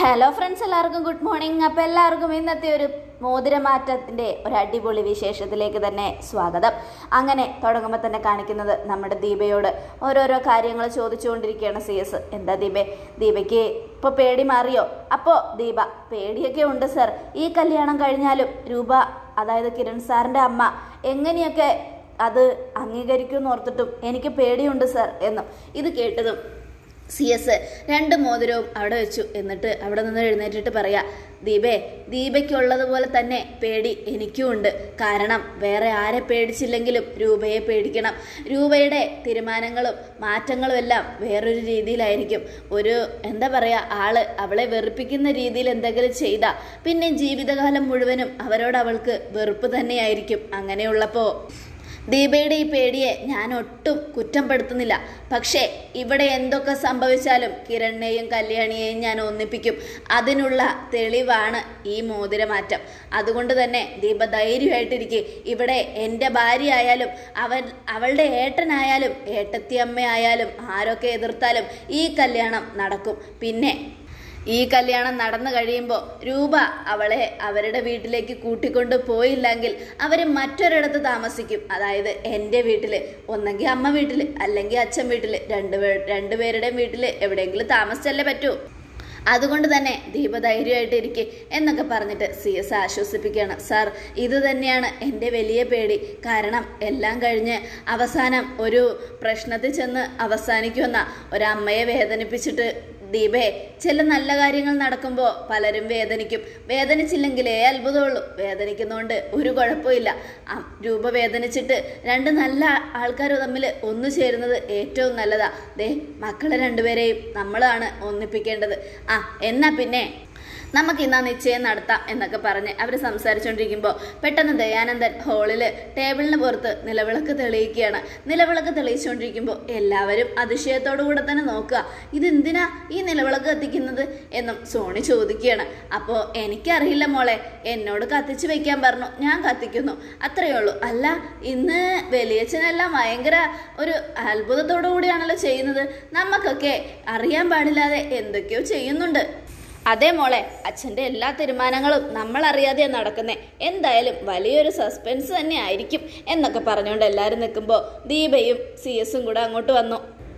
hello friends എല്ലാവർക്കും good morning അപ്പോൾ എല്ലാവർക്കും ഇന്നത്തെ ഒരു മോതിരമാറ്റത്തിൻ്റെ ഒരു അടിപൊളി വിശേഷത്തിലേക്ക് തന്നെ സ്വാഗതം അങ്ങനെ തുടങ്ങുമ്പോൾ തന്നെ കാണിക്കുന്നത് നമ്മുടെ ദീപയോട് ഓരോരോ കാര്യങ്ങൾ ചോദിച്ചുകൊണ്ടിരിക്കുകയാണ് സി എസ് എന്താ ദീപേ ദീപയ്ക്ക് ഇപ്പോൾ പേടി മാറിയോ അപ്പോൾ ദീപ പേടിയൊക്കെ ഉണ്ട് സർ ഈ കല്യാണം കഴിഞ്ഞാലും രൂപ അതായത് കിരൺ സാറിൻ്റെ അമ്മ എങ്ങനെയൊക്കെ അത് അംഗീകരിക്കുമെന്ന് ഓർത്തിട്ടും എനിക്ക് പേടിയുണ്ട് സർ എന്നും ഇത് കേട്ടതും സി എസ് രണ്ട് മോതിരവും അവിടെ വെച്ചു എന്നിട്ട് അവിടെ നിന്ന് എഴുന്നേറ്റിട്ട് പറയാ ദീപേ ദീപയ്ക്കുള്ളതുപോലെ തന്നെ പേടി എനിക്കും ഉണ്ട് കാരണം വേറെ ആരെ പേടിച്ചില്ലെങ്കിലും രൂപയെ പേടിക്കണം രൂപയുടെ തീരുമാനങ്ങളും മാറ്റങ്ങളും എല്ലാം വേറൊരു രീതിയിലായിരിക്കും ഒരു എന്താ പറയുക ആള് അവളെ വെറുപ്പിക്കുന്ന രീതിയിൽ എന്തെങ്കിലും ചെയ്താൽ പിന്നെ ജീവിതകാലം മുഴുവനും അവരോട് അവൾക്ക് വെറുപ്പ് തന്നെയായിരിക്കും അങ്ങനെയുള്ളപ്പോൾ ദീപയുടെ ഈ പേടിയെ ഞാൻ ഒട്ടും കുറ്റപ്പെടുത്തുന്നില്ല പക്ഷേ ഇവിടെ എന്തൊക്കെ സംഭവിച്ചാലും കിരണിനെയും കല്യാണിയെയും ഞാൻ ഒന്നിപ്പിക്കും അതിനുള്ള തെളിവാണ് ഈ മോതിരമാറ്റം അതുകൊണ്ട് തന്നെ ദീപ ധൈര്യമായിട്ടിരിക്കെ ഇവിടെ എൻ്റെ ഭാര്യ ആയാലും അവൻ അവളുടെ ഏട്ടനായാലും ഏട്ടത്തിയമ്മയായാലും ആരൊക്കെ എതിർത്താലും ഈ കല്യാണം നടക്കും പിന്നെ ഈ കല്യാണം നടന്നു കഴിയുമ്പോൾ രൂപ അവളെ അവരുടെ വീട്ടിലേക്ക് കൂട്ടിക്കൊണ്ട് പോയില്ലെങ്കിൽ അവർ മറ്റൊരിടത്ത് താമസിക്കും അതായത് എൻ്റെ വീട്ടിൽ ഒന്നെങ്കിൽ അമ്മ വീട്ടിൽ അല്ലെങ്കിൽ അച്ഛൻ വീട്ടിൽ രണ്ട് രണ്ടുപേരുടെയും വീട്ടിൽ എവിടെയെങ്കിലും താമസിച്ചല്ലേ പറ്റൂ അതുകൊണ്ട് തന്നെ ദീപ ധൈര്യമായിട്ടിരിക്കെ എന്നൊക്കെ പറഞ്ഞിട്ട് സി എസ് ആശ്വസിപ്പിക്കുകയാണ് സാർ ഇത് തന്നെയാണ് എൻ്റെ വലിയ പേടി കാരണം എല്ലാം കഴിഞ്ഞ് അവസാനം ഒരു പ്രശ്നത്തിൽ ചെന്ന് അവസാനിക്കുമെന്ന ഒരമ്മയെ വേദനിപ്പിച്ചിട്ട് ദീപേ ചില നല്ല കാര്യങ്ങൾ നടക്കുമ്പോൾ പലരും വേദനിക്കും വേദനിച്ചില്ലെങ്കിലേ അത്ഭുതമുള്ളൂ വേദനിക്കുന്നതുകൊണ്ട് ഒരു കുഴപ്പമില്ല ആ രൂപ വേദനിച്ചിട്ട് രണ്ട് നല്ല ആൾക്കാർ തമ്മിൽ ഒന്നു ചേരുന്നത് ഏറ്റവും നല്ലതാ ദേ മക്കളെ രണ്ടുപേരെയും നമ്മളാണ് ഒന്നിപ്പിക്കേണ്ടത് ആ എന്നാ പിന്നെ നമുക്ക് ഇന്നാ നിശ്ചയം നടത്താം എന്നൊക്കെ പറഞ്ഞ് അവർ സംസാരിച്ചുകൊണ്ടിരിക്കുമ്പോൾ പെട്ടെന്ന് ദയാനന്ദൻ ഹോളിൽ ടേബിളിന് പുറത്ത് നിലവിളക്ക് തെളിയിക്കുകയാണ് നിലവിളക്ക് തെളിയിച്ചുകൊണ്ടിരിക്കുമ്പോൾ എല്ലാവരും അതിശയത്തോടു കൂടെ തന്നെ നോക്കുക ഇതെന്തിനാ ഈ നിലവിളക്ക് കത്തിക്കുന്നത് എന്നും സോണി ചോദിക്കുകയാണ് അപ്പോൾ എനിക്കറിയില്ല മോളെ എന്നോട് കത്തിച്ച് വെക്കാൻ പറഞ്ഞു ഞാൻ കത്തിക്കുന്നു അത്രയേ ഉള്ളൂ അല്ല ഇന്ന് വലിയച്ഛനെല്ലാം ഭയങ്കര ഒരു അത്ഭുതത്തോടു കൂടിയാണല്ലോ ചെയ്യുന്നത് നമുക്കൊക്കെ അറിയാൻ പാടില്ലാതെ എന്തൊക്കെയോ ചെയ്യുന്നുണ്ട് അതേ മോളെ അച്ഛൻ്റെ എല്ലാ തീരുമാനങ്ങളും നമ്മൾ അറിയാതെ നടക്കുന്നേ എന്തായാലും വലിയൊരു സസ്പെൻസ് തന്നെ ആയിരിക്കും എന്നൊക്കെ പറഞ്ഞുകൊണ്ട് എല്ലാവരും നിൽക്കുമ്പോൾ ദീപയും സി എസും കൂടെ അങ്ങോട്ട് വന്നു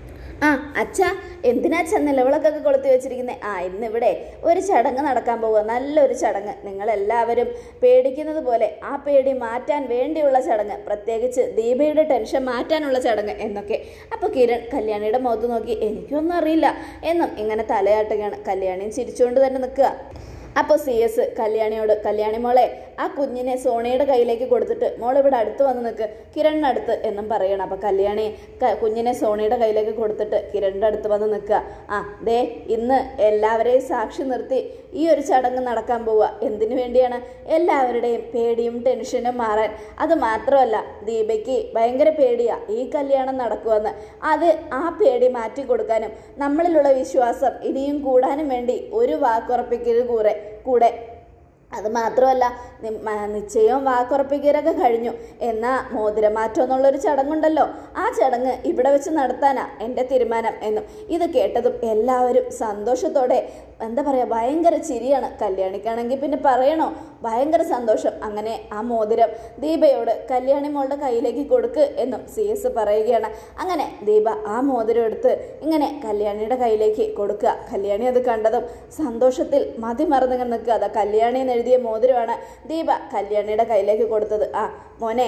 ആ അച്ഛാ എന്തിനാ അച്ഛൻ നിലവിളക്കൊക്കെ കൊളുത്തി വെച്ചിരിക്കുന്നത് ആ ഇന്നിവിടെ ഒരു ചടങ്ങ് നടക്കാൻ പോവുക നല്ലൊരു ചടങ്ങ് നിങ്ങളെല്ലാവരും പേടിക്കുന്നത് പോലെ ആ പേടി മാറ്റാൻ വേണ്ടിയുള്ള ചടങ്ങ് പ്രത്യേകിച്ച് ദീപയുടെ ടെൻഷൻ മാറ്റാനുള്ള ചടങ്ങ് എന്നൊക്കെ അപ്പോൾ കിരൺ കല്യാണിയുടെ മുഖത്ത് നോക്കി എനിക്കൊന്നും അറിയില്ല എന്നും ഇങ്ങനെ തലയാട്ടുകയാണ് കല്യാണിയും ചിരിച്ചുകൊണ്ട് തന്നെ നിൽക്കുക അപ്പോൾ സി എസ് കല്യാണിയോട് കല്യാണി മോളെ ആ കുഞ്ഞിനെ സോണിയുടെ കയ്യിലേക്ക് കൊടുത്തിട്ട് മോൾ ഇവിടെ അടുത്ത് വന്ന് നിൽക്ക് കിരണിൻ്റെ അടുത്ത് എന്നും പറയണം അപ്പോൾ കല്യാണി കുഞ്ഞിനെ സോണിയുടെ കയ്യിലേക്ക് കൊടുത്തിട്ട് കിരണിൻ്റെ അടുത്ത് വന്ന് നിൽക്കുക ആ ദേ ഇന്ന് എല്ലാവരെയും സാക്ഷി നിർത്തി ഈ ഒരു ചടങ്ങ് നടക്കാൻ പോവുക എന്തിനു വേണ്ടിയാണ് എല്ലാവരുടെയും പേടിയും ടെൻഷനും മാറാൻ അത് മാത്രമല്ല ദീപയ്ക്ക് ഭയങ്കര പേടിയാ ഈ കല്യാണം നടക്കുമെന്ന് അത് ആ പേടി മാറ്റി കൊടുക്കാനും നമ്മളിലുള്ള വിശ്വാസം ഇനിയും കൂടാനും വേണ്ടി ഒരു വാക്കുറപ്പിക്കരുത് കൂടെ കൂടെ അത് മാത്രമല്ല നിശ്ചയവും വാക്കുറപ്പിക്കലൊക്കെ കഴിഞ്ഞു എന്നാൽ മോതിരമാറ്റം എന്നുള്ളൊരു ചടങ്ങുണ്ടല്ലോ ആ ചടങ്ങ് ഇവിടെ വെച്ച് നടത്താനാ എൻ്റെ തീരുമാനം എന്നും ഇത് കേട്ടതും എല്ലാവരും സന്തോഷത്തോടെ എന്താ പറയുക ഭയങ്കര ചിരിയാണ് കല്യാണിക്കാണെങ്കിൽ പിന്നെ പറയണോ ഭയങ്കര സന്തോഷം അങ്ങനെ ആ മോതിരം ദീപയോട് കല്യാണി മോളുടെ കയ്യിലേക്ക് കൊടുക്ക് എന്നും സി എസ് പറയുകയാണ് അങ്ങനെ ദീപ ആ മോതിരം എടുത്ത് ഇങ്ങനെ കല്യാണിയുടെ കയ്യിലേക്ക് കൊടുക്കുക കല്യാണി അത് കണ്ടതും സന്തോഷത്തിൽ മതി മറന്നിങ്ങനെ നിൽക്കുക അതാ കല്യാണി എന്ന് എഴുതിയ മോതിരമാണ് ദീപ കല്യാണിയുടെ കയ്യിലേക്ക് കൊടുത്തത് ആ മോനെ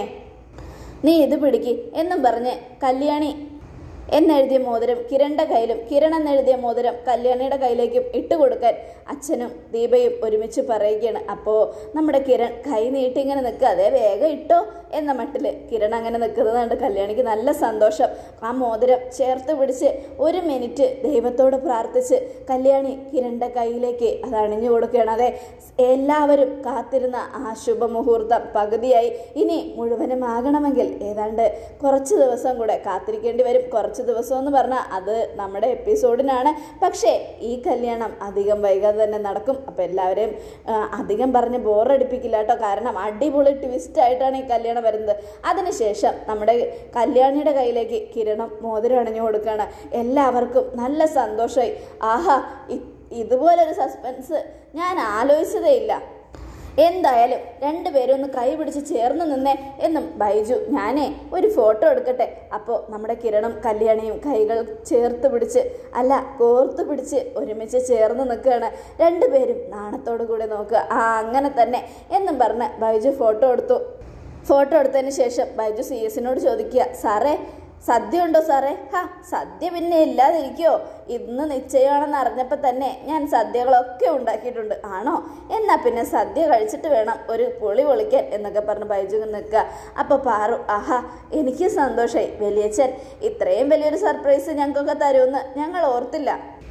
നീ ഇത് പിടിക്ക് എന്നും പറഞ്ഞ് കല്യാണി എന്നെഴുതിയ മോതിരം കിരണിൻ്റെ കയ്യിലും കിരൺ എന്നെഴുതിയ മോതിരം കല്യാണിയുടെ കയ്യിലേക്കും ഇട്ടുകൊടുക്കാൻ അച്ഛനും ദീപയും ഒരുമിച്ച് പറയുകയാണ് അപ്പോൾ നമ്മുടെ കിരൺ കൈ നീട്ടി ഇങ്ങനെ നിൽക്കുക അതേ വേഗം ഇട്ടോ എന്ന മട്ടിൽ കിരൺ അങ്ങനെ നിൽക്കുന്നത് കണ്ട് കല്യാണിക്ക് നല്ല സന്തോഷം ആ മോതിരം ചേർത്ത് പിടിച്ച് ഒരു മിനിറ്റ് ദൈവത്തോട് പ്രാർത്ഥിച്ച് കല്യാണി കിരണിൻ്റെ കയ്യിലേക്ക് അത് അണിഞ്ഞു കൊടുക്കുകയാണ് അതെ എല്ലാവരും കാത്തിരുന്ന ആ ശുഭമുഹൂർത്തം പകുതിയായി ഇനി മുഴുവനും ആകണമെങ്കിൽ ഏതാണ്ട് കുറച്ച് ദിവസം കൂടെ കാത്തിരിക്കേണ്ടി വരും കുറച്ച് ദിവസം എന്ന് പറഞ്ഞാൽ അത് നമ്മുടെ എപ്പിസോഡിനാണ് പക്ഷേ ഈ കല്യാണം അധികം വൈകാതെ തന്നെ നടക്കും അപ്പോൾ എല്ലാവരെയും അധികം പറഞ്ഞ് ബോറടിപ്പിക്കില്ല കേട്ടോ കാരണം അടിപൊളി ട്വിസ്റ്റ് ആയിട്ടാണ് ഈ കല്യാണം വരുന്നത് അതിനുശേഷം നമ്മുടെ കല്യാണിയുടെ കയ്യിലേക്ക് കിരണം മോതിരം അണിഞ്ഞു കൊടുക്കുകയാണ് എല്ലാവർക്കും നല്ല സന്തോഷമായി ആഹാ ഇതുപോലൊരു സസ്പെൻസ് ഞാൻ ആലോചിച്ചതേ ഇല്ല എന്തായാലും രണ്ടുപേരും ഒന്ന് കൈ പിടിച്ച് ചേർന്ന് നിന്നേ എന്നും ബൈജു ഞാനേ ഒരു ഫോട്ടോ എടുക്കട്ടെ അപ്പോൾ നമ്മുടെ കിരണും കല്യാണിയും കൈകൾ ചേർത്ത് പിടിച്ച് അല്ല കോർത്ത് പിടിച്ച് ഒരുമിച്ച് ചേർന്ന് നിൽക്കുകയാണ് രണ്ടുപേരും നാണത്തോടു കൂടി നോക്കുക ആ അങ്ങനെ തന്നെ എന്നും പറഞ്ഞ് ബൈജു ഫോട്ടോ എടുത്തു ഫോട്ടോ എടുത്തതിന് ശേഷം ബൈജു സി എസിനോട് ചോദിക്കുക സാറേ സദ്യ ഉണ്ടോ സാറേ ഹാ സദ്യ പിന്നെ ഇല്ലാതിരിക്കോ ഇന്ന് നിശ്ചയമാണെന്ന് അറിഞ്ഞപ്പോൾ തന്നെ ഞാൻ സദ്യകളൊക്കെ ഉണ്ടാക്കിയിട്ടുണ്ട് ആണോ എന്നാ പിന്നെ സദ്യ കഴിച്ചിട്ട് വേണം ഒരു പൊളി പൊളിക്കാൻ എന്നൊക്കെ പറഞ്ഞ് ബൈജു നിൽക്കുക അപ്പോൾ പാറു ആഹാ എനിക്ക് സന്തോഷമായി വലിയച്ഛൻ ഇത്രയും വലിയൊരു സർപ്രൈസ് ഞങ്ങൾക്കൊക്കെ തരുമെന്ന് ഞങ്ങൾ ഓർത്തില്ല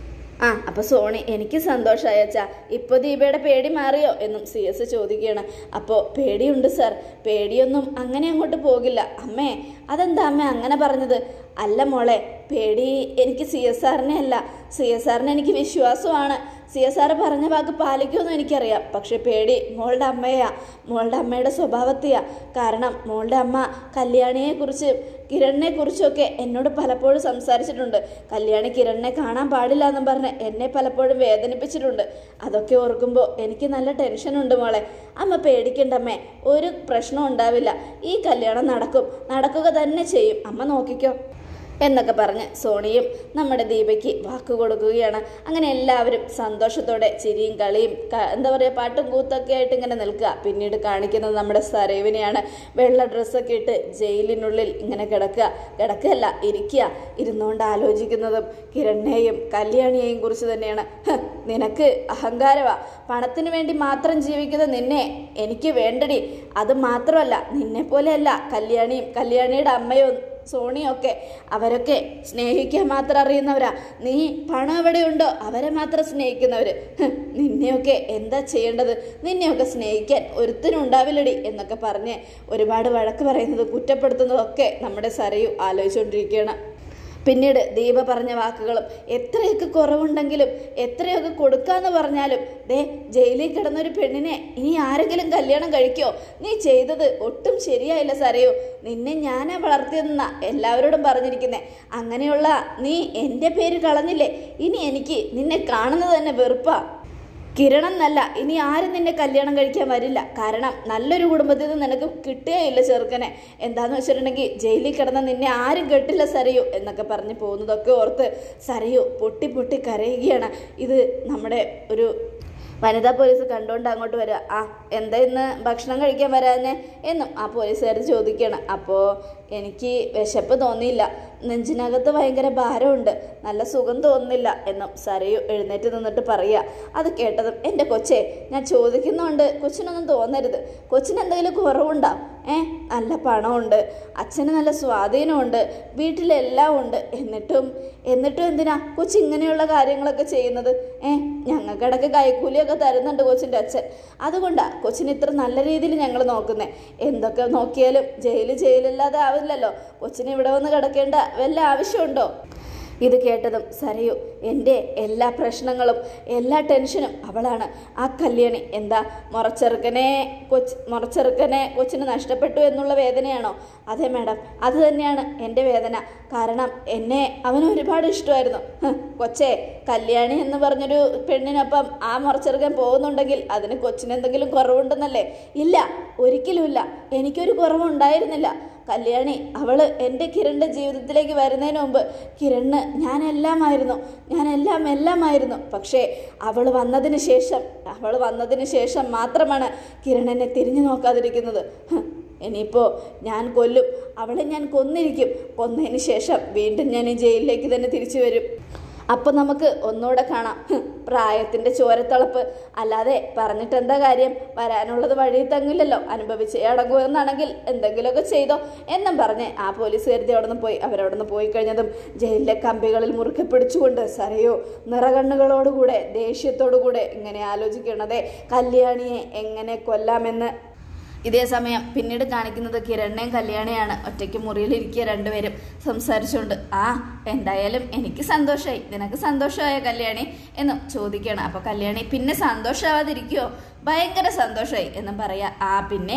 ആ അപ്പൊ സോണി എനിക്ക് സന്തോഷമായി അച്ഛാ ഇപ്പോൾ ദീപയുടെ പേടി മാറിയോ എന്നും സി എസ് ചോദിക്കുകയാണ് അപ്പോൾ പേടിയുണ്ട് സാർ പേടിയൊന്നും അങ്ങനെ അങ്ങോട്ട് പോകില്ല അമ്മേ അതെന്താ അമ്മ അങ്ങനെ പറഞ്ഞത് അല്ല മോളെ പേടി എനിക്ക് സി എസ് ആറിനെ അല്ല സി എസ് ആറിന് എനിക്ക് വിശ്വാസമാണ് സി എസ് ആർ പറഞ്ഞ വാക്ക് പാലിക്കുമെന്ന് എനിക്കറിയാം പക്ഷെ പേടി മോളുടെ അമ്മയാ മോളുടെ അമ്മയുടെ സ്വഭാവത്തെയാ കാരണം മോളുടെ അമ്മ കല്യാണിയെക്കുറിച്ച് കിരണിനെ കുറിച്ചൊക്കെ എന്നോട് പലപ്പോഴും സംസാരിച്ചിട്ടുണ്ട് കല്യാണി കിരണിനെ കാണാൻ പാടില്ല എന്നും പറഞ്ഞ് എന്നെ പലപ്പോഴും വേദനിപ്പിച്ചിട്ടുണ്ട് അതൊക്കെ ഓർക്കുമ്പോൾ എനിക്ക് നല്ല ടെൻഷനുണ്ട് മോളെ അമ്മ പേടിക്കണ്ടമ്മേ ഒരു പ്രശ്നം ഉണ്ടാവില്ല ഈ കല്യാണം നടക്കും നടക്കുക തന്നെ ചെയ്യും അമ്മ നോക്കിക്കോ എന്നൊക്കെ പറഞ്ഞ് സോണിയും നമ്മുടെ ദീപയ്ക്ക് വാക്ക് കൊടുക്കുകയാണ് അങ്ങനെ എല്ലാവരും സന്തോഷത്തോടെ ചിരിയും കളിയും ക- എന്താ പറയുക പാട്ടും കൂത്തൊക്കെ ആയിട്ട് ഇങ്ങനെ നിൽക്കുക പിന്നീട് കാണിക്കുന്നത് നമ്മുടെ സരേവിനെയാണ് വെള്ള ഡ്രസ്സൊക്കെ ഇട്ട് ജയിലിനുള്ളിൽ ഇങ്ങനെ കിടക്കുക കിടക്കുകയല്ല ഇരിക്കുക ഇരുന്നുകൊണ്ട് ആലോചിക്കുന്നതും കിരണിനെയും കല്യാണിയെയും കുറിച്ച് തന്നെയാണ് ഹ്, നിനക്ക് അഹങ്കാരമാ പണത്തിന് വേണ്ടി മാത്രം ജീവിക്കുന്ന നിന്നെ എനിക്ക് വേണ്ടടി അത് മാത്രമല്ല നിന്നെ പോലെയല്ല കല്യാണിയും കല്യാണിയുടെ അമ്മയും സോണിയൊക്കെ അവരൊക്കെ സ്നേഹിക്കാൻ മാത്രം അറിയുന്നവരാ നീ പണം എവിടെയുണ്ടോ അവരെ മാത്രം സ്നേഹിക്കുന്നവര് ഹ്, നിന്നെയൊക്കെ എന്താ ചെയ്യേണ്ടത് നിന്നെയൊക്കെ സ്നേഹിക്കാൻ ഒരുത്തിനും ഉണ്ടാവില്ലടി എന്നൊക്കെ പറഞ്ഞ് ഒരുപാട് വഴക്ക് പറയുന്നത് കുറ്റപ്പെടുത്തുന്നതൊക്കെ നമ്മുടെ സരയു ആലോചിച്ചുകൊണ്ടിരിക്കുകയാണ് പിന്നീട് ദീപ പറഞ്ഞ വാക്കുകളും എത്രയൊക്കെ കുറവുണ്ടെങ്കിലും എത്രയൊക്കെ കൊടുക്കാന്ന് പറഞ്ഞാലും ദേ ജയിലിൽ കിടന്നൊരു പെണ്ണിനെ ഇനി ആരെങ്കിലും കല്യാണം കഴിക്കോ നീ ചെയ്തത് ഒട്ടും ശരിയായില്ല സരയോ നിന്നെ ഞാനാ വളർത്തിയെന്നാ എല്ലാവരോടും പറഞ്ഞിരിക്കുന്നേ അങ്ങനെയുള്ള നീ എൻ്റെ പേര് കളഞ്ഞില്ലേ ഇനി എനിക്ക് നിന്നെ കാണുന്നത് തന്നെ വെറുപ്പാ കിരണം എന്നല്ല ഇനി ആരും നിന്നെ കല്യാണം കഴിക്കാൻ വരില്ല കാരണം നല്ലൊരു കുടുംബത്തിൽ നിന്ന് നിനക്ക് കിട്ടുകയില്ല ചെറുക്കനെ എന്താന്ന് വെച്ചിട്ടുണ്ടെങ്കിൽ ജയിലിൽ കിടന്ന നിന്നെ ആരും കെട്ടില്ല സരയു എന്നൊക്കെ പറഞ്ഞ് പോകുന്നതൊക്കെ ഓർത്ത് സരയു പൊട്ടി പൊട്ടി കരയുകയാണ് ഇത് നമ്മുടെ ഒരു വനിതാ പോലീസ് കണ്ടുകൊണ്ട് അങ്ങോട്ട് വരിക ആ എന്താ ഇന്ന് ഭക്ഷണം കഴിക്കാൻ വരാഞ്ഞേ എന്നും ആ പോലീസുകാർ ചോദിക്കുകയാണ് അപ്പോൾ എനിക്ക് വിശപ്പ് തോന്നിയില്ല നെഞ്ചിനകത്ത് ഭയങ്കര ഭാരമുണ്ട് നല്ല സുഖം തോന്നുന്നില്ല എന്നും സരയു എഴുന്നേറ്റ് നിന്നിട്ട് പറയുക അത് കേട്ടതും എൻ്റെ കൊച്ചേ ഞാൻ ചോദിക്കുന്നതുകൊണ്ട് കൊച്ചിനൊന്നും തോന്നരുത് കൊച്ചിന് എന്തെങ്കിലും കുറവുണ്ടോ ഏ നല്ല പണമുണ്ട് അച്ഛന് നല്ല സ്വാധീനമുണ്ട് വീട്ടിലെല്ലാം ഉണ്ട് എന്നിട്ടും എന്നിട്ടും എന്തിനാ കൊച്ചി ഇങ്ങനെയുള്ള കാര്യങ്ങളൊക്കെ ചെയ്യുന്നത് ഏ ഞങ്ങൾക്കിടയ്ക്ക് കൈക്കൂലിയൊക്കെ തരുന്നുണ്ട് കൊച്ചിൻ്റെ അച്ഛൻ അതുകൊണ്ടാ കൊച്ചിന് ഇത്ര നല്ല രീതിയിൽ ഞങ്ങൾ നോക്കുന്നേ എന്തൊക്കെ നോക്കിയാലും ജയില് ജയിലില്ലാതെ ആവില്ലല്ലോ കൊച്ചിന് ഇവിടെ വന്ന് കിടക്കേണ്ട വല്ല ആവശ്യമുണ്ടോ ഇത് കേട്ടതും സരയു എൻ്റെ എല്ലാ പ്രശ്നങ്ങളും എല്ലാ ടെൻഷനും അവളാണ് ആ കല്യാണി എന്താ മുറച്ചെറുക്കനെ കൊച്ച് മുറച്ചെറുക്കനെ കൊച്ചിന് നഷ്ടപ്പെട്ടു എന്നുള്ള വേദനയാണോ അതെ മാഡം അത് തന്നെയാണ് എൻ്റെ വേദന കാരണം എന്നെ അവന് ഒരുപാട് ഇഷ്ടമായിരുന്നു ഹ്, കൊച്ചേ കല്യാണി എന്ന് പറഞ്ഞൊരു പെണ്ണിനൊപ്പം ആ മുറച്ചെറുക്കൻ പോകുന്നുണ്ടെങ്കിൽ അതിന് കൊച്ചിനെന്തെങ്കിലും കുറവുണ്ടെന്നല്ലേ ഇല്ല ഒരിക്കലുമില്ല എനിക്കൊരു കുറവുണ്ടായിരുന്നില്ല കല്യാണി അവള് എൻ്റെ കിരണിൻ്റെ ജീവിതത്തിലേക്ക് വരുന്നതിന് മുമ്പ് കിരണ് ഞാൻ എല്ലാമായിരുന്നു ഞാൻ എല്ലാം എല്ലാമായിരുന്നു പക്ഷേ അവൾ വന്നതിന് ശേഷം അവൾ വന്നതിന് ശേഷം മാത്രമാണ് കിരൺ എന്നെ തിരിഞ്ഞു നോക്കാതിരിക്കുന്നത് ഹ്, ഇനിയിപ്പോൾ ഞാൻ കൊല്ലും അവളെ ഞാൻ കൊന്നിരിക്കും കൊന്നതിന് ശേഷം വീണ്ടും ഞാൻ ഈ ജയിലിലേക്ക് തന്നെ തിരിച്ചു വരും അപ്പം നമുക്ക് ഒന്നുകൂടെ കാണാം ഹ്, പ്രായത്തിൻ്റെ ചോരത്തളപ്പ് അല്ലാതെ പറഞ്ഞിട്ട് എന്താ കാര്യം വരാനുള്ളത് വഴി തങ്ങില്ലല്ലോ അനുഭവിച്ച് അടങ്ങൂ എന്നാണെങ്കിൽ എന്തെങ്കിലുമൊക്കെ ചെയ്തോ എന്നും പറഞ്ഞ് ആ പോലീസ് കരുതി അവിടെ നിന്ന് പോയി അവരവിടെ നിന്ന് പോയി കഴിഞ്ഞതും ജയിലിലെ കമ്പികളിൽ മുറുക്കെ പിടിച്ചുകൊണ്ട് സരയോ നിറകണ്ണുകളോടുകൂടെ ദേഷ്യത്തോടുകൂടെ ഇങ്ങനെ ആലോചിക്കണതേ കല്യാണിയെ എങ്ങനെ കൊല്ലാമെന്ന് ഇതേ സമയം പിന്നീട് കാണിക്കുന്നത് കിരണിനെയും കല്യാണിയാണ് ഒറ്റയ്ക്ക് മുറിയിലിരിക്കുക രണ്ടുപേരും സംസാരിച്ചുകൊണ്ട് ആ എന്തായാലും എനിക്ക് സന്തോഷമായി നിനക്ക് സന്തോഷമായ കല്യാണി എന്നും ചോദിക്കുകയാണ് അപ്പോൾ കല്യാണി പിന്നെ സന്തോഷമാവാതിരിക്കുമോ ഭയങ്കര സന്തോഷമായി എന്നും പറയാ ആ പിന്നെ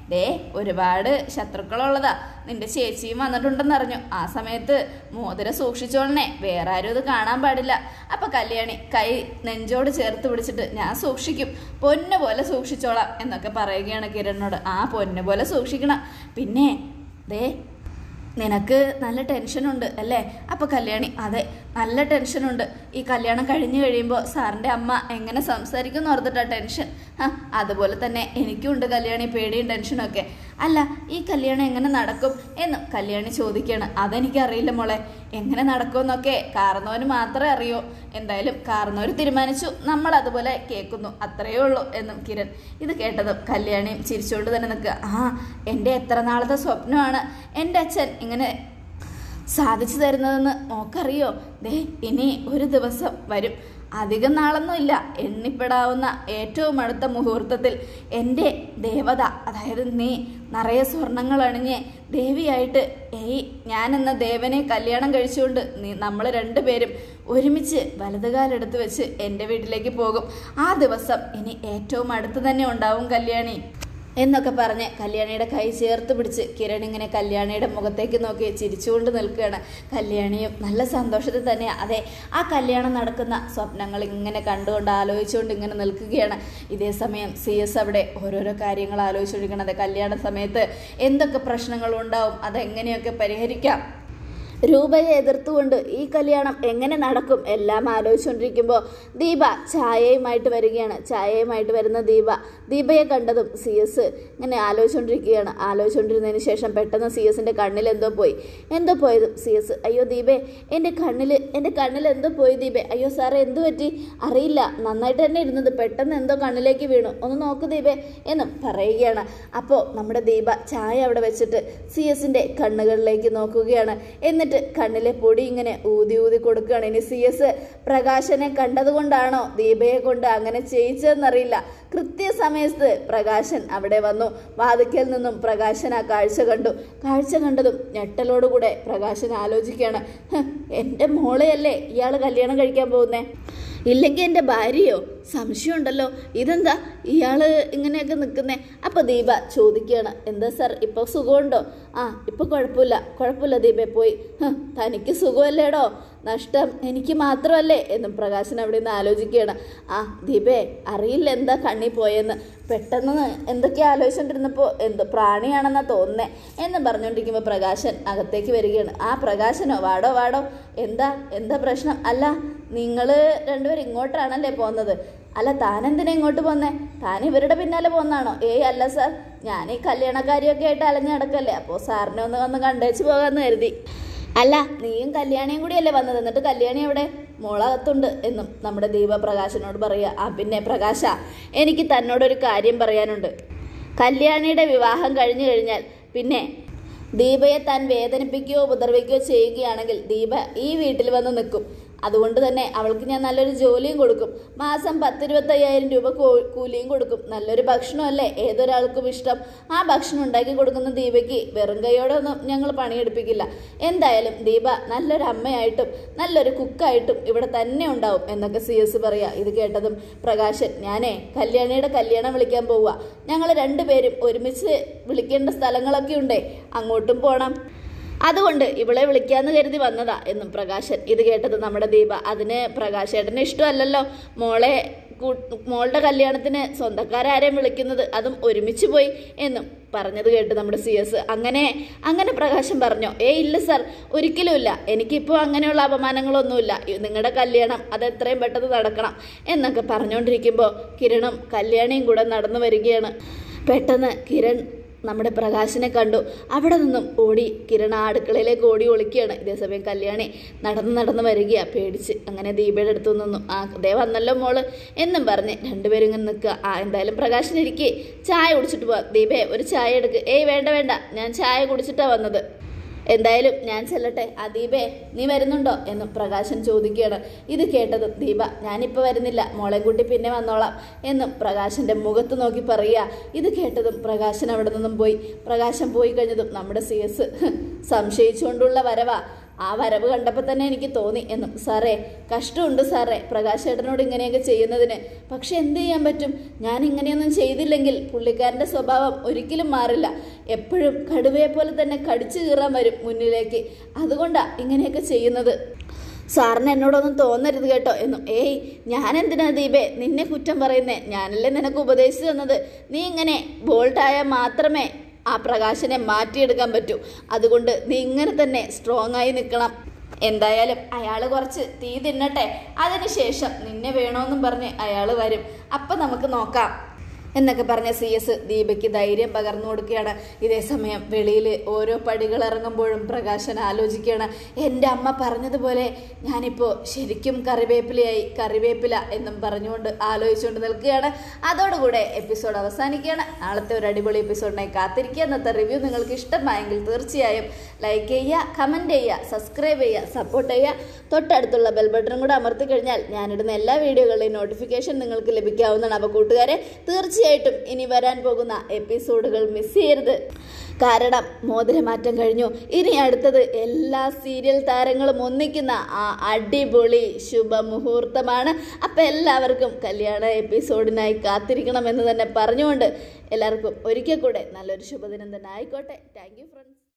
ദേ ഒരുപാട് ശത്രുക്കളുള്ളതാ നിന്റെ ചേച്ചിയും വന്നിട്ടുണ്ടെന്ന് അറിഞ്ഞു ആ സമയത്ത് മോതിരം സൂക്ഷിച്ചോളണേ വേറെ ആരും ഇത് കാണാൻ പാടില്ല അപ്പൊ കല്യാണി കൈ നെഞ്ചോട് ചേർത്ത് പിടിച്ചിട്ട് ഞാൻ സൂക്ഷിക്കും പൊന്നു പോലെ സൂക്ഷിച്ചോളാം എന്നൊക്കെ പറയുകയാണ് കിരണിനോട് ആ പൊന്നു പോലെ സൂക്ഷിക്കണം പിന്നെ ദേ നിനക്ക് നല്ല ടെൻഷനുണ്ട് അല്ലേ അപ്പോൾ കല്യാണി അതെ നല്ല ടെൻഷനുണ്ട് ഈ കല്യാണം കഴിഞ്ഞു കഴിയുമ്പോൾ സാറിൻ്റെ അമ്മ എങ്ങനെ സംസാരിക്കും എന്ന് ഓർത്തിട്ടാ ടെൻഷൻ ആ അതുപോലെ തന്നെ എനിക്കുണ്ട് കല്യാണി പേടിയും ടെൻഷനും ഒക്കെ അല്ല ഈ കല്യാണം എങ്ങനെ നടക്കും എന്നും കല്യാണി ചോദിക്കുകയാണ് അതെനിക്കറിയില്ല മോളെ എങ്ങനെ നടക്കുമെന്നൊക്കെ കാർന്നവന് മാത്രമേ അറിയൂ എന്തായാലും കാർന്നവർ തീരുമാനിച്ചു നമ്മൾ അതുപോലെ കേൾക്കുന്നു അത്രയേ ഉള്ളൂ എന്നും കിരൺ ഇത് കേട്ടതും കല്യാണിയും ചിരിച്ചുകൊണ്ട് തന്നെ നിൽക്കുക ആ എൻ്റെ എത്ര നാളത്തെ സ്വപ്നമാണ് എൻ്റെ അച്ഛൻ ഇങ്ങനെ സാധിച്ചു തരുന്നതെന്ന് മോക്കറിയോ ദേ ഇനി ഒരു ദിവസം വരും അധികം നാളൊന്നുമില്ല എണ്ണിപ്പെടാവുന്ന ഏറ്റവും അടുത്ത മുഹൂർത്തത്തിൽ എൻ്റെ ദേവത അതായത് നീ നിറയെ സ്വർണങ്ങൾ അണിഞ്ഞ് ദേവിയായിട്ട് ഏയ് ഞാനെന്ന ദേവനെ കല്യാണം കഴിച്ചുകൊണ്ട് നീ നമ്മൾ രണ്ടുപേരും ഒരുമിച്ച് വലതുകാലെടുത്ത് വെച്ച് എൻ്റെ വീട്ടിലേക്ക് പോകും ആ ദിവസം ഇനി ഏറ്റവും അടുത്ത് തന്നെ ഉണ്ടാവും കല്യാണി എന്നൊക്കെ പറഞ്ഞ് കല്യാണിയുടെ കൈ ചേർത്ത് പിടിച്ച് കിരൺ ഇങ്ങനെ കല്യാണിയുടെ മുഖത്തേക്ക് നോക്കി ചിരിച്ചുകൊണ്ട് നിൽക്കുകയാണ് കല്യാണിയും നല്ല സന്തോഷത്തിൽ തന്നെ അതെ ആ കല്യാണം നടക്കുന്ന സ്വപ്നങ്ങൾ ഇങ്ങനെ കണ്ടുകൊണ്ട് ആലോചിച്ചുകൊണ്ട് ഇങ്ങനെ നിൽക്കുകയാണ് ഇതേ സമയം സി എസ് അവിടെ ഓരോരോ കാര്യങ്ങൾ ആലോചിച്ചുകൊണ്ടിരിക്കുന്നത് കല്യാണ സമയത്ത് എന്തൊക്കെ പ്രശ്നങ്ങളുണ്ടാവും അതെങ്ങനെയൊക്കെ പരിഹരിക്കാം രൂപയെ എതിർത്തുകൊണ്ട് ഈ കല്യാണം എങ്ങനെ നടക്കും എല്ലാം ആലോചിച്ചുകൊണ്ടിരിക്കുമ്പോൾ ദീപ ചായയുമായിട്ട് വരികയാണ് ചായയുമായിട്ട് വരുന്ന ദീപ ദീപയെ കണ്ടതും സി എസ് ഇങ്ങനെ ആലോചിച്ചുകൊണ്ടിരിക്കുകയാണ് ആലോചിച്ചുകൊണ്ടിരുന്നതിന് ശേഷം പെട്ടെന്ന് സി എസിൻ്റെ കണ്ണിൽ എന്തോ പോയി എന്തോ പോയതും സി എസ് അയ്യോ ദീപേ എൻ്റെ കണ്ണിൽ എൻ്റെ കണ്ണിൽ എന്തോ പോയി ദീപേ അയ്യോ സാറേ എന്ത് പറ്റി അറിയില്ല നന്നായിട്ട് തന്നെ ഇരുന്നത് പെട്ടെന്ന് എന്തോ കണ്ണിലേക്ക് വീണു ഒന്ന് നോക്ക് ദീപേ എന്നും പറയുകയാണ് അപ്പോൾ നമ്മുടെ ദീപ ചായ അവിടെ വെച്ചിട്ട് സി എസിൻ്റെ കണ്ണുകളിലേക്ക് നോക്കുകയാണ് എന്നിട്ട് കണ്ണിലെ പൊടി ഇങ്ങനെ ഊതി ഊതി കൊടുക്കുകയാണ് ഇനി സി എസ് പ്രകാശനെ കണ്ടതുകൊണ്ടാണോ ദീപയെ കൊണ്ട് അങ്ങനെ ചെയ്യിച്ചതെന്നറിയില്ല കൃത്യസമയത്ത് പ്രകാശൻ അവിടെ വന്നു വാതിക്കൽ നിന്നും പ്രകാശൻ ആ കാഴ്ച കണ്ടു കാഴ്ച കണ്ടതും ഞെട്ടലോടുകൂടെ പ്രകാശൻ ആലോചിക്കുകയാണ് "ഹ്, എൻ്റെ മോളെയല്ലേ ഇയാൾ കല്യാണം കഴിക്കാൻ പോകുന്നേ ഇല്ലെങ്കിൽ എൻ്റെ ഭാര്യയോ സംശയമുണ്ടല്ലോ ഇതെന്താ ഇയാള് ഇങ്ങനെയൊക്കെ നിൽക്കുന്നേ അപ്പോൾ ദീപ ചോദിക്കുകയാണ് എന്താ സാർ ഇപ്പോൾ സുഖമുണ്ടോ ആ ഇപ്പോൾ കുഴപ്പമില്ല കുഴപ്പമില്ല ദീപേ പോയി "ഹ്, തനിക്ക് സുഖമല്ലേടോ നഷ്ടം എനിക്ക് മാത്രമല്ലേ എന്നും പ്രകാശൻ അവിടെ നിന്ന് ആലോചിക്കുകയാണ് ആ ദീപേ അറിയില്ല എന്താ കണ്ണി പോയെന്ന് പെട്ടെന്ന് എന്തൊക്കെ ആലോചിച്ചുകൊണ്ടിരുന്നപ്പോൾ എന്തോ പ്രാണിയാണെന്നാ തോന്നുന്നേ എന്ന് പറഞ്ഞുകൊണ്ടിരിക്കുമ്പോൾ പ്രകാശൻ അകത്തേക്ക് വരികയാണ് ആ പ്രകാശനോ വാടോ വാടോ എന്താ എന്താ പ്രശ്നം അല്ല നിങ്ങൾ രണ്ടുപേരും ഇങ്ങോട്ടാണല്ലേ പോകുന്നത് അല്ല താൻ എന്തിനാ ഇങ്ങോട്ട് പോന്നേ താൻ ഇവരുടെ പിന്നാലെ പോന്നാണോ ഏയ് അല്ല സാർ ഞാൻ ഈ കല്യാണക്കാരിയൊക്കെ ആയിട്ട് അലഞ്ഞു നടക്കല്ലേ അപ്പോൾ സാറിനെ ഒന്ന് വന്ന് കണ്ടേച്ച് പോകാമെന്ന് കരുതി അല്ല നീയും കല്യാണിയും കൂടിയല്ലേ വന്നത് എന്നിട്ട് കല്യാണി എവിടെ മോളകത്തുണ്ട് എന്നും നമ്മുടെ ദീപ പ്രകാശനോട് പറയുക ആ പിന്നെ പ്രകാശ എനിക്ക് തന്നോടൊരു കാര്യം പറയാനുണ്ട് കല്യാണിയുടെ വിവാഹം കഴിഞ്ഞു കഴിഞ്ഞാൽ പിന്നെ ദീപയെ താൻ വേദനിപ്പിക്കുകയോ ഉപദ്രവിക്കുകയോ ചെയ്യുകയാണെങ്കിൽ ദീപ ഈ വീട്ടിൽ വന്ന് നിൽക്കും അതുകൊണ്ട് തന്നെ അവൾക്ക് ഞാൻ നല്ലൊരു ജോലിയും കൊടുക്കും മാസം പത്തിരുപത്തയ്യായിരം രൂപ കൂ- കൂലിയും കൊടുക്കും നല്ലൊരു ഭക്ഷണമല്ലേ ഏതൊരാൾക്കും ഇഷ്ടം ആ ഭക്ഷണം ഉണ്ടാക്കി കൊടുക്കുന്ന ദീപയ്ക്ക് വെറും കൈയോടെ ഒന്നും ഞങ്ങൾ പണിയെടുപ്പിക്കില്ല എന്തായാലും ദീപ നല്ലൊരു അമ്മയായിട്ടും നല്ലൊരു കുക്കായിട്ടും ഇവിടെ തന്നെ ഉണ്ടാവും എന്നൊക്കെ സി എസ് പറയാ ഇത് കേട്ടതും പ്രകാശൻ ഞാനേ കല്യാണിയുടെ കല്യാണം വിളിക്കാൻ പോവുക ഞങ്ങൾ രണ്ടുപേരും ഒരുമിച്ച് വിളിക്കേണ്ട സ്ഥലങ്ങളൊക്കെ ഉണ്ടേ അങ്ങോട്ടും പോകണം അതുകൊണ്ട് ഇവളെ വിളിക്കാന്ന് കരുതി വന്നതാ എന്നും പ്രകാശൻ ഇത് കേട്ടത് നമ്മുടെ ദീപ അതിന് പ്രകാശേട്ടന് ഇഷ്ടമല്ലല്ലോ മോളെ കൂ- മോളുടെ കല്യാണത്തിന് സ്വന്തക്കാരാരെയും വിളിക്കുന്നത് അതും ഒരുമിച്ച് പോയി എന്നും പറഞ്ഞത് കേട്ട് നമ്മുടെ സി എസ് അങ്ങനെ അങ്ങനെ പ്രകാശം പറഞ്ഞോ ഏ ഇല്ല സാർ ഒരിക്കലുമില്ല എനിക്കിപ്പോൾ അങ്ങനെയുള്ള അപമാനങ്ങളൊന്നുമില്ല നിങ്ങളുടെ കല്യാണം അത് എത്രയും പെട്ടെന്ന് നടക്കണം എന്നൊക്കെ പറഞ്ഞുകൊണ്ടിരിക്കുമ്പോൾ കിരണും കല്യാണിയും കൂടെ നടന്നു വരികയാണ് പെട്ടെന്ന് കിരൺ നമ്മുടെ പ്രകാശിനെ കണ്ടു അവിടെ നിന്നും ഓടി കിരണ ആ അടുക്കളയിലേക്ക് ഓടി ഒളിക്കുകയാണ് ഇതേസമയം കല്യാണി നടന്ന് നടന്ന് വരികയാ പേടിച്ച് അങ്ങനെ ദീപയുടെ അടുത്ത് നിന്നു ആ ദേ വന്നല്ലോ മോള് എന്നും പറഞ്ഞ് രണ്ടുപേരും ഇങ്ങനെ നിൽക്കുക ആ എന്തായാലും പ്രകാശിനിരിക്കെ ചായ കുടിച്ചിട്ട് പോവാം ദീപേ ഒരു ചായ എടുക്ക് ഏയ് വേണ്ട വേണ്ട ഞാൻ ചായ കുടിച്ചിട്ടാ വന്നത് എന്തായാലും ഞാൻ ചെല്ലട്ടെ ആ ദീപേ നീ വരുന്നുണ്ടോ എന്നും പ്രകാശൻ ചോദിക്കുകയാണ് ഇത് കേട്ടതും ദീപ ഞാനിപ്പോൾ വരുന്നില്ല മോളെ കൂട്ടി പിന്നെ വന്നോളാം എന്നും പ്രകാശൻ്റെ മുഖത്ത് നോക്കി പറയുക ഇത് കേട്ടതും പ്രകാശൻ അവിടെ നിന്നും പോയി പ്രകാശൻ പോയി കഴിഞ്ഞതും നമ്മുടെ സി എസ് സംശയിച്ചുകൊണ്ടുള്ള വരവാ ആ വരവ് കണ്ടപ്പോൾ തന്നെ എനിക്ക് തോന്നി എന്നും സാറേ കഷ്ടമുണ്ട് സാറേ പ്രകാശ് ചേട്ടനോട് ഇങ്ങനെയൊക്കെ ചെയ്യുന്നതിന് പക്ഷെ എന്ത് ചെയ്യാൻ പറ്റും ഞാൻ ഇങ്ങനെയൊന്നും ചെയ്തില്ലെങ്കിൽ പുള്ളിക്കാരൻ്റെ സ്വഭാവം ഒരിക്കലും മാറില്ല എപ്പോഴും കടുവയെ പോലെ തന്നെ കടിച്ചു കീറാൻ വരും മുന്നിലേക്ക് അതുകൊണ്ടാണ് ഇങ്ങനെയൊക്കെ ചെയ്യുന്നത് സാറിന് എന്നോടൊന്നും തോന്നരുത് കേട്ടോ എന്നും ഏയ് ഞാൻ എന്തിനാ ദീപേ നിന്നെ കുറ്റം പറയുന്നേ ഞാനല്ലേ നിനക്ക് ഉപദേശിച്ചു തന്നത് നീ ഇങ്ങനെ ബോൾട്ടായാൽ മാത്രമേ ആ പ്രകാശനെ മാറ്റിയെടുക്കാൻ പറ്റൂ അതുകൊണ്ട് നീ ഇങ്ങനെ തന്നെ സ്ട്രോങ് ആയി നിൽക്കണം എന്തായാലും അയാൾ കുറച്ച് തീ തിന്നട്ടെ അതിനുശേഷം നിന്നെ വേണമെന്നും പറഞ്ഞ് അയാൾ വരും അപ്പം നമുക്ക് നോക്കാം എന്നൊക്കെ പറഞ്ഞ സി എസ് ദീപയ്ക്ക് ധൈര്യം പകർന്നു കൊടുക്കുകയാണ് ഇതേ സമയം വെളിയിൽ ഓരോ പടികൾ ഇറങ്ങുമ്പോഴും പ്രകാശൻ ആലോചിക്കുകയാണ് എൻ്റെ അമ്മ പറഞ്ഞതുപോലെ ഞാനിപ്പോൾ ശരിക്കും കറിവേപ്പിലയായി കറിവേപ്പില എന്നും പറഞ്ഞുകൊണ്ട് ആലോചിച്ചുകൊണ്ട് നിൽക്കുകയാണ് അതോടുകൂടെ എപ്പിസോഡ് അവസാനിക്കുകയാണ് നാളത്തെ ഒരു അടിപൊളി എപ്പിസോഡിനായി കാത്തിരിക്കുക ഇന്നത്തെ റിവ്യൂ നിങ്ങൾക്ക് ഇഷ്ടമായെങ്കിൽ തീർച്ചയായും ലൈക്ക് ചെയ്യുക കമൻറ്റ് ചെയ്യുക സബ്സ്ക്രൈബ് ചെയ്യുക സപ്പോർട്ട് ചെയ്യുക തൊട്ടടുത്തുള്ള ബെൽ ബട്ടണും കൂടെ അമർത്തി കഴിഞ്ഞാൽ ഞാനിടുന്ന എല്ലാ വീഡിയോകളുടെയും നോട്ടിഫിക്കേഷൻ നിങ്ങൾക്ക് ലഭിക്കാവുന്നതാണ് അപ്പോൾ കൂട്ടുകാരെ തീർച്ചയായിട്ടും ഇനി വരാൻ പോകുന്ന എപ്പിസോഡുകൾ മിസ് ചെയ്യരുത് കാരണം മോതിരമാറ്റം കഴിഞ്ഞു ഇനി അടുത്തത് എല്ലാ സീരിയൽ താരങ്ങളും ഒന്നിക്കുന്ന ആ അടിപൊളി ശുഭമുഹൂർത്തമാണ് അപ്പം എല്ലാവർക്കും കല്യാണ എപ്പിസോഡിനായി കാത്തിരിക്കണമെന്ന് തന്നെ പറഞ്ഞുകൊണ്ട് എല്ലാവർക്കും ഒരിക്കൽ കൂടെ നല്ലൊരു ശുഭദിനം തന്നെ ആയിക്കോട്ടെ താങ്ക് യു ഫ്രണ്ട്സ്